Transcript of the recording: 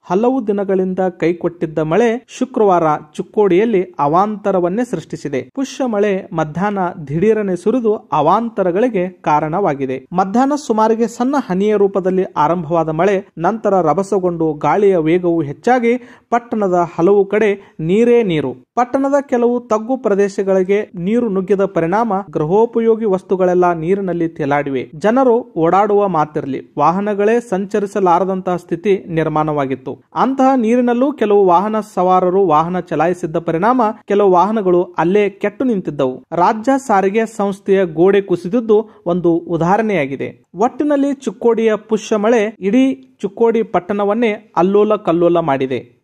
ಹಲವು ದಿನಗಳಿಂದ ಕೈಕೊಟ್ಟಿದ್ದ ಮಳೆ ಶುಕ್ರವಾರ ಚಿಕ್ಕೋಡಿಯಲ್ಲಿ ಅವಾಂತರವನ್ನೇ ಸೃಷ್ಟಿಸಿದೆ ಪುಷ್ಯ ಮಳೆ ಮಧ್ಯಾಹ್ನ ದಿಢೀರನೆ ಸುರಿದು ಅವಾಂತರಗಳಿಗೆ ಕಾರಣವಾಗಿದೆ ಮಧ್ಯಾಹ್ನ ಸುಮಾರಿಗೆ ಸಣ್ಣ ಹನಿಯ ರೂಪದಲ್ಲಿ ಆರಂಭವಾದ ಮಳೆ ನಂತರ ರಭಸಗೊಂಡು ಗಾಳಿಯ ವೇಗವು ಹೆಚ್ಚಾಗಿ ಪಟ್ಟಣದ ಹಲವು ಕಡೆ ನೀರೇ ನೀರು ಪಟ್ಟಣದ ಕೆಲವು ತಗ್ಗು ಪ್ರದೇಶಗಳಿಗೆ ನೀರು ನುಗ್ಗಿದ ಪರಿಣಾಮ ಗೃಹೋಪಯೋಗಿ ವಸ್ತುಗಳೆಲ್ಲ ನೀರಿನಲ್ಲಿ ತೇಲಾಡಿವೆ ಜನರು ಓಡಾಡುವ ಮಾತಿರಲಿ ವಾಹನಗಳೇ ಸಂಚರಿಸಲಾರದಂತಹ ಸ್ಥಿತಿ ನಿರ್ಮಾಣವಾಗಿತ್ತು ಅಂತಹ ನೀರಿನಲ್ಲೂ ಕೆಲವು ವಾಹನ ಸವಾರರು ವಾಹನ ಚಲಾಯಿಸಿದ್ದ ಪರಿಣಾಮ ಕೆಲವು ವಾಹನಗಳು ಅಲ್ಲೇ ಕೆಟ್ಟು ನಿಂತಿದ್ದವು ರಾಜ್ಯ ಸಾರಿಗೆ ಸಂಸ್ಥೆಯ ಗೋಡೆ ಕುಸಿದಿದ್ದು ಒಂದು ಉದಾಹರಣೆಯಾಗಿದೆ ಒಟ್ಟಿನಲ್ಲಿ ಚಿಕ್ಕೋಡಿಯ ಪುಷ್ಯ ಮಳೆ ಇಡೀ ಚಿಕ್ಕೋಡಿ ಪಟ್ಟಣವನ್ನೇ ಅಲ್ಲೋಲ ಕಲ್ಲೋಲ ಮಾಡಿದೆ